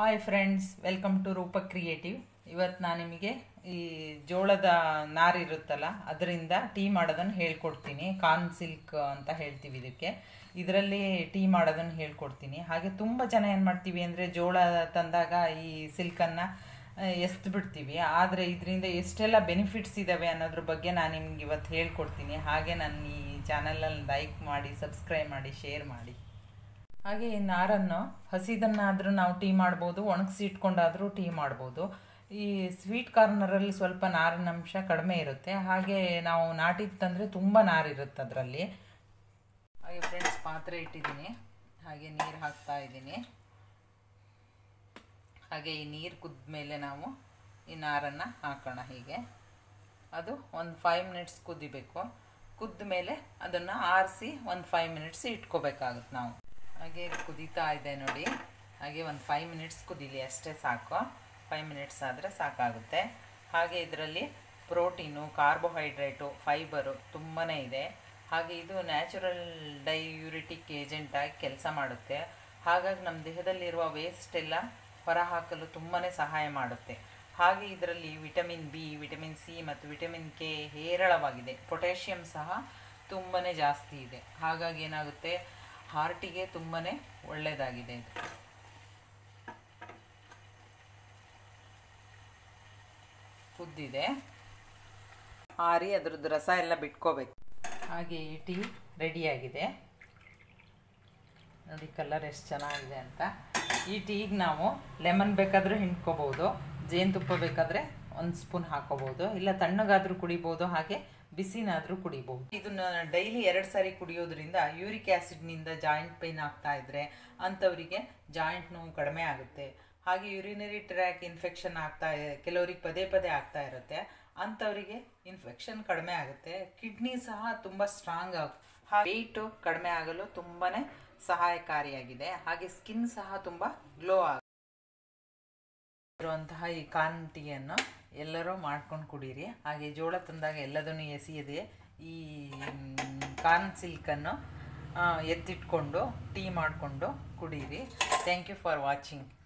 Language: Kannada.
hi friends welcome to Roopa creative ಇವತ್ತು ನಾನು ನಿಮಗೆ ಈ ಜೋಳದ ನಾರು ಇರುತ್ತಲ್ಲ ಅದರಿಂದ ಟೀ ಮಾಡೋದನ್ನು ಹೇಳ್ಕೊಡ್ತೀನಿ ಕಾರ್ನ್ ಸಿಲ್ಕ್ ಅಂತ ಹೇಳ್ತೀವಿ ಇದಕ್ಕೆ ಇದರಲ್ಲಿ ಟೀ ಮಾಡೋದನ್ನು ಹೇಳ್ಕೊಡ್ತೀನಿ ಹಾಗೆ ತುಂಬ ಜನ ಏನು ಮಾಡ್ತೀವಿ ಅಂದರೆ ಜೋಳ ತಂದಾಗ ಈ ಸಿಲ್ಕನ್ನು ಎಸ್ದು ಬಿಡ್ತೀವಿ ಆದರೆ ಇದರಿಂದ ಎಷ್ಟೆಲ್ಲ ಬೆನಿಫಿಟ್ಸ್ ಇದ್ದಾವೆ ಅನ್ನೋದ್ರ ಬಗ್ಗೆ ನಾನು ನಿಮ್ಗೆ ಇವತ್ತು ಹೇಳ್ಕೊಡ್ತೀನಿ ಹಾಗೆ ನನ್ನ ಈ ಚಾನಲಲ್ಲಿ ಲೈಕ್ ಮಾಡಿ ಸಬ್ಸ್ಕ್ರೈಬ್ ಮಾಡಿ ಶೇರ್ ಮಾಡಿ ಹಾಗೆ ಈ ನಾರನ್ನು ಹಸಿದನ್ನಾದರೂ ನಾವು ಟೀ ಮಾಡ್ಬೋದು ಒಣಗಿಸಿ ಇಟ್ಕೊಂಡಾದರೂ ಟೀ ಮಾಡ್ಬೋದು ಈ ಸ್ವೀಟ್ ಕಾರ್ನರಲ್ಲಿ ಸ್ವಲ್ಪ ನಾರಿನ ಅಂಶ ಕಡಿಮೆ ಇರುತ್ತೆ ಹಾಗೆ ನಾವು ನಾಟಿದ್ದು ತಂದರೆ ತುಂಬ ನಾರಿರುತ್ತೆ ಅದರಲ್ಲಿ ಹಾಗೆ ಫ್ರೆಂಡ್ಸ್ ಪಾತ್ರೆ ಇಟ್ಟಿದ್ದೀನಿ ಹಾಗೆ ನೀರು ಹಾಕ್ತಾ ಇದ್ದೀನಿ ಹಾಗೆ ಈ ನೀರು ಕುದ್ದ ಮೇಲೆ ನಾವು ಈ ನಾರನ್ನು ಹಾಕೋಣ ಹೀಗೆ ಅದು ಒಂದು ಫೈವ್ ಮಿನಿಟ್ಸ್ ಕುದಿಬೇಕು ಕುದ್ದ ಮೇಲೆ ಅದನ್ನು ಆರಿಸಿ ಒಂದು ಫೈವ್ ಮಿನಿಟ್ಸ್ ಇಟ್ಕೋಬೇಕಾಗುತ್ತೆ ನಾವು ಹಾಗೆ ಕುದೀತಾ ಇದೆ ನೋಡಿ ಹಾಗೆ ಒಂದು ಫೈವ್ ಮಿನಿಟ್ಸ್ ಕುದೀಲಿ ಅಷ್ಟೇ ಸಾಕು ಫೈವ್ ಮಿನಿಟ್ಸ್ ಆದರೆ ಸಾಕಾಗುತ್ತೆ ಹಾಗೆ ಇದರಲ್ಲಿ ಪ್ರೋಟೀನು ಕಾರ್ಬೋಹೈಡ್ರೇಟು ಫೈಬರು ತುಂಬಾ ಇದೆ ಹಾಗೆ ಇದು ನ್ಯಾಚುರಲ್ ಡೈಯೂರಿಟಿಕ್ ಏಜೆಂಟಾಗಿ ಕೆಲಸ ಮಾಡುತ್ತೆ ಹಾಗಾಗಿ ನಮ್ಮ ದೇಹದಲ್ಲಿರುವ ವೇಸ್ಟ್ ಎಲ್ಲ ಹೊರಹಾಕಲು ತುಂಬಾ ಸಹಾಯ ಮಾಡುತ್ತೆ ಹಾಗೆ ಇದರಲ್ಲಿ ವಿಟಮಿನ್ ಬಿ ವಿಟಮಿನ್ ಸಿ ಮತ್ತು ವಿಟಮಿನ್ ಕೆ ಹೇರಳವಾಗಿದೆ ಪೊಟ್ಯಾಷಿಯಮ್ ಸಹ ತುಂಬಾ ಜಾಸ್ತಿ ಇದೆ ಹಾಗಾಗಿ ಏನಾಗುತ್ತೆ ಹಾರ್ಟಿಗೆ ತುಂಬಾ ಒಳ್ಳೆಯದಾಗಿದೆ ಇದು ಕುದ್ದಿದೆ ಆರಿ ಅದ್ರದ್ದು ರಸ ಎಲ್ಲ ಬಿಟ್ಕೋಬೇಕು ಹಾಗೆ ಈ ಟೀ ರೆಡಿಯಾಗಿದೆ ನೋಡಿ ಕಲರ್ ಎಷ್ಟು ಚೆನ್ನಾಗಿದೆ ಅಂತ ಈ ಟೀಗೆ ನಾವು ಲೆಮನ್ ಬೇಕಾದರೂ ಹಿಂಡ್ಕೋಬೋದು ಜೇನುತುಪ್ಪ ಬೇಕಾದರೆ ಒಂದು ಸ್ಪೂನ್ ಹಾಕೋಬೋದು ಇಲ್ಲ ತಣ್ಣಗಾದರೂ ಕುಡಿಬೋದು ಹಾಗೆ ಬಿಸಿನಾದರೂ ಕುಡಿಬೋದು ಇದನ್ನ ಡೈಲಿ ಎರಡು ಸಾರಿ ಕುಡಿಯೋದ್ರಿಂದ ಯೂರಿಕ್ ಆ್ಯಸಿಡ್ನಿಂದ ಜಾಯಿಂಟ್ ಪೈನ್ ಆಗ್ತಾ ಇದ್ರೆ ಅಂಥವರಿಗೆ ಜಾಯಿಂಟ್ ನೋವು ಕಡಿಮೆ ಆಗುತ್ತೆ ಹಾಗೆ ಯುರಿನರಿ ಟ್ರ್ಯಾಕ್ ಇನ್ಫೆಕ್ಷನ್ ಆಗ್ತಾ ಕೆಲವರಿಗೆ ಪದೇ ಪದೇ ಆಗ್ತಾ ಇರುತ್ತೆ ಅಂಥವರಿಗೆ ಇನ್ಫೆಕ್ಷನ್ ಕಡಿಮೆ ಆಗುತ್ತೆ ಕಿಡ್ನಿ ಸಹ ತುಂಬ ಸ್ಟ್ರಾಂಗ್ ಆಗ ವೆಯ್ಟು ಕಡಿಮೆ ಆಗಲು ತುಂಬಾ ಸಹಾಯಕಾರಿಯಾಗಿದೆ ಹಾಗೆ ಸ್ಕಿನ್ ಸಹ ತುಂಬ ಗ್ಲೋ ಆಗ ಇರುವಂತಹ ಈ ಕಾರ್ನ್ ಟೀಯನ್ನು ಎಲ್ಲರೂ ಮಾಡ್ಕೊಂಡು ಕುಡೀರಿ ಹಾಗೆ ಜೋಳ ತಂದಾಗ ಎಲ್ಲದನ್ನು ಎಸೆಯದೆ ಈ ಕಾರ್ನ್ ಸಿಲ್ಕನ್ನು ಎತ್ತಿಟ್ಕೊಂಡು ಟೀ ಮಾಡಿಕೊಂಡು ಕುಡೀರಿ ಥ್ಯಾಂಕ್ ಯು ಫಾರ್ ವಾಚಿಂಗ್